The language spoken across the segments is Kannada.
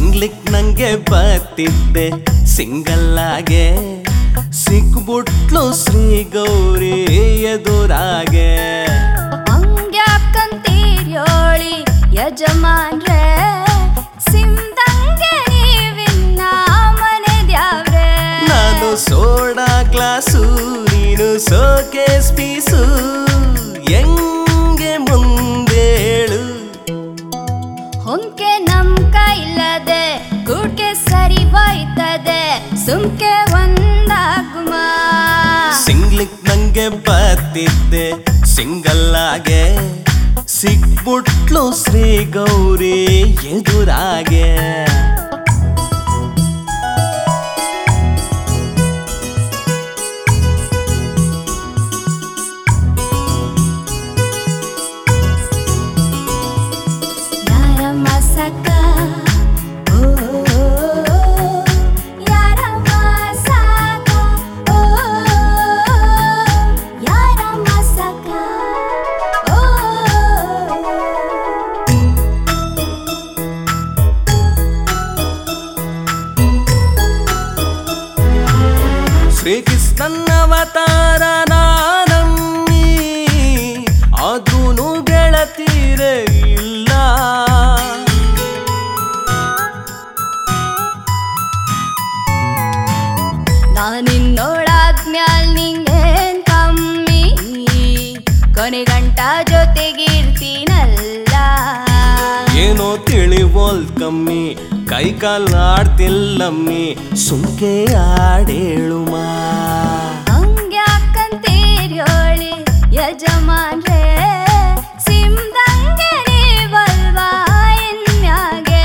ಸಿಂಗ್ಲಿಕ್ ನಂಗೆ ಬತ್ತಿದ್ದೆ ಸಿಂಗಲ್ ಆಗೆ ಸಿಕ್ಬಿಟ್ಲು ಶ್ರೀ ಗೌರಿ ಎದುರಾಗೆ ಹಂಗ್ಯಾಕಂತೀರ್ಯೋಳಿ ಯಜಮಾನ್ರೆ ಸಿಮ್ದಂಗೆ ನೀವಿನ್ನ ಮನೆ ದ್ಯಾವ್ರೆ ನಾನು ಸೋಡಾ ಗ್ಲಾಸು ನೀನು ಸೋಕೇಸ್ ಪೀಸು ಹೆಂಗೆ ಮುಂದೇಳು ಹೊಂಕೆ ನಮ್ ಕೈಲದೆ ಕೂಡ್ಕೆ ಸರಿ ಹೋಯ್ತದೆ ಸುಮ್ಕೆ ಒಂದಾಗುಮ ಸಿಂಗ್ಲಿಕ್ ನಂಗೆ ಬತ್ತಿದ್ದೆ ಸಿಂಗಲ್ ಆಗೆ ಸಿಕ್ಬಿಟ್ಲು ಶ್ರೀ ಗೌರಿ ಎದುರಾಗೆ ಯಾರ ಮಸಕ ಓ ಯಾರ ಮಸಕ ಓ ಯಾರ ಮಸಕ ಓ ಶ್ರೀಕೃಷ್ಣನ ಅವತಾರ ನಾನಮ್ಮಿ ಆದ್ರೂನು ಗೆಳತೀರೇ ಇಲ್ಲ ನಾನಿನ್ನೋಳಾದ್ಮ್ಯಾಲ್ ನಿಂಗೇನ್ ಕಮ್ಮಿ ಕೊನೆಗಂಟ ಜೊತೆಗಿರ್ತೀನಲ್ಲ ಏನೋ ತಿಳಿವೋಲ್ ಕಮ್ಮಿ ಕೈ ಕಾಲ್ ಆಡ್ತಿಲ್ಲಮ್ಮಿ ಸುಮ್ಕೆ ಆಡೇಳುಮಾ ಹಂಗ್ಯಾಕಂತೀರ್ಯೋಳಿ ಯಜಮಾನ್ರೆ ಸಿಮ್ದಂಗೆ ನೀವಲ್ವಾ ಇನ್ಯಾಗೆ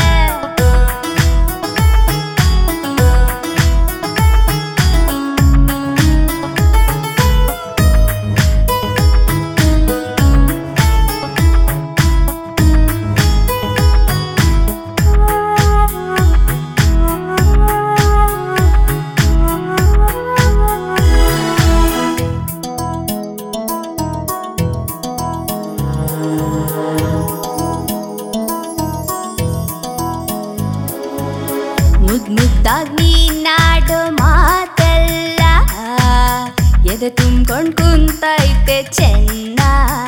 ಮುದ್ ಮುದ್ದಾಗ್ ನೀನಾಡೋ ಮಾತೆಲ್ಲ ಎದೆ ತುಂಬ್ಕೊಂಡ್ ಕುಂತೈತೆ ಚೆನ್ನ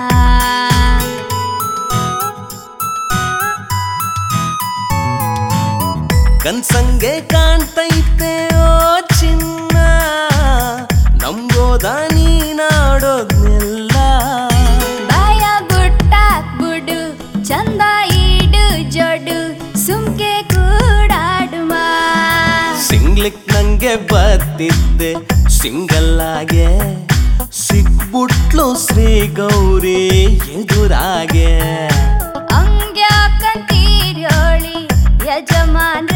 ಕನ್ಸಂಗೆ ಕಾಣ್ತೈತೆ ಓ ಚಿನ್ನ ನಂಬೋದ ನೀನಾಡೋದ್ನೆಲ್ಲ ಬಾಯ ಗುಟ್ಟಾಕ್ ಬಿಡು ಚಂದ ಇಡು ಜೋಡು ಸುಮ್ಕೆ ಕೂಡಾಡುಮ ಸಿಂಗ್ಲಿಕ್ ನಂಗೆ ಬತ್ತಿದ್ದೆ ಸಿಂಗಲ್ ಆಗೆ ಸಿಕ್ಬಿಟ್ಲು ಶ್ರೀ ಗೌರಿ ಎದುರಾಗೆ ಹಂಗ್ಯಾಕಂತೀರ್ಯೋಳಿ ಯಜಮಾನ್